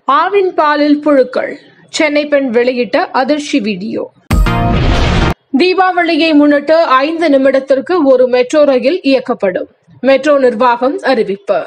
ஆவின் பாலில் புழுக்கள் சென்னை பெண் வெளியிட்ட அதிர்ச்சி வீடியோ தீபாவளியை முன்னிட்டு ஐந்து நிமிடத்திற்கு ஒரு மெட்ரோ ரயில் இயக்கப்படும் மெட்ரோ நிர்வாகம் அறிவிப்பு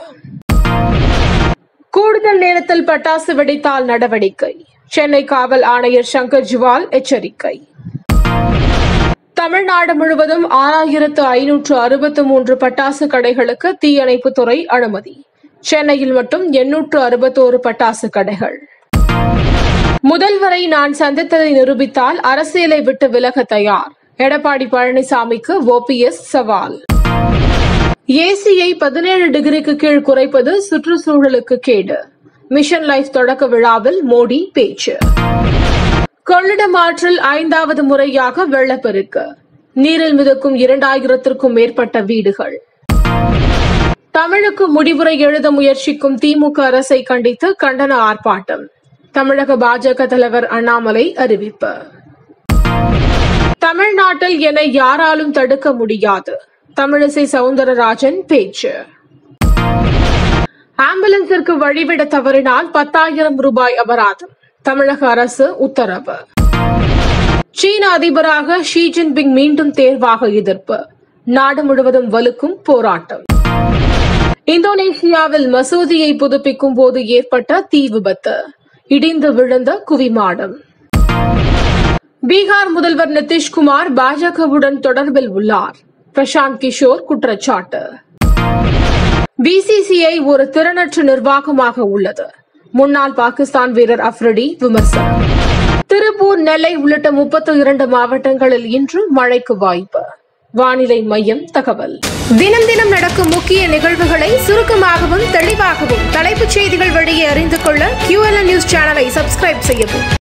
கூடுதல் நேரத்தில் பட்டாசு வெடித்தால் நடவடிக்கை சென்னை காவல் ஆணையர் சங்கர் ஜுவால் எச்சரிக்கை தமிழ்நாடு முழுவதும் ஆறாயிரத்து ஐநூற்று அறுபத்து மூன்று பட்டாசு கடைகளுக்கு தீயணைப்புத்துறை அனுமதி சென்னையில் மட்டும் எண்ணூற்று அறுபத்தோரு பட்டாசு கடைகள் முதல்வரை நான் சந்தித்ததை நிரூபித்தால் அரசியலை விட்டு விலக தயார் எடப்பாடி பழனிசாமிக்கு ஓபிஎஸ் சவால் ஏசியை பதினேழு டிகிரிக்கு கீழ் குறைப்பது சுற்றுச்சூழலுக்கு கேடு மிஷன் லைஃப் தொடக்க விழாவில் மோடி பேச்சு கொள்ளிடம் ஆற்றில் ஐந்தாவது முறையாக வெள்ளப்பெருக்கு நீரில் மிதக்கும் இரண்டாயிரத்திற்கும் மேற்பட்ட வீடுகள் தமிழுக்கு முடிவுரை எழுத முயற்சிக்கும் திமுக அரசை கண்டித்து கண்டன ஆர்ப்பாட்டம் தமிழக பாஜக தலைவர் அண்ணாமலை அறிவிப்பு தமிழ்நாட்டில் என்னை யாராலும் தடுக்க முடியாது தமிழிசை சவுந்தரராஜன் பேச்சு ஆம்புலன்ஸிற்கு வழிவிட தவறினால் பத்தாயிரம் ரூபாய் அபராதம் தமிழக அரசு உத்தரவு சீன அதிபராக ஷி ஜின்பிங் மீண்டும் தேர்வாக எதிர்ப்பு நாடு முழுவதும் வலுக்கும் போராட்டம் இந்தோனேஷியாவில் மசூதியை புதுப்பிக்கும் போது ஏற்பட்ட தீ விபத்து இடிந்து விழுந்த குவிமாடம் பீகார் முதல்வர் நிதிஷ்குமார் பாஜகவுடன் தொடர்பில் உள்ளார் பிரசாந்த் கிஷோர் குற்றச்சாட்டு பிசிசிஐ ஒரு திறனற்ற நிர்வாகமாக உள்ளது முன்னாள் பாகிஸ்தான் வீரர் அப்ரடி விமர்சனம் திருப்பூர் நெல்லை உள்ளிட்ட முப்பத்தி இரண்டு மாவட்டங்களில் இன்று மழைக்கு வாய்ப்பு வானிலை மையம் தகவல் தினம் தினம் நடக்கும் முக்கிய நிகழ்வுகளை சுருக்கமாகவும் தெளிவாகவும் தலைப்புச் செய்திகள் வழியே அறிந்து கொள்ள QLN நியூஸ் சேனலை சப்ஸ்கிரைப் செய்யவும்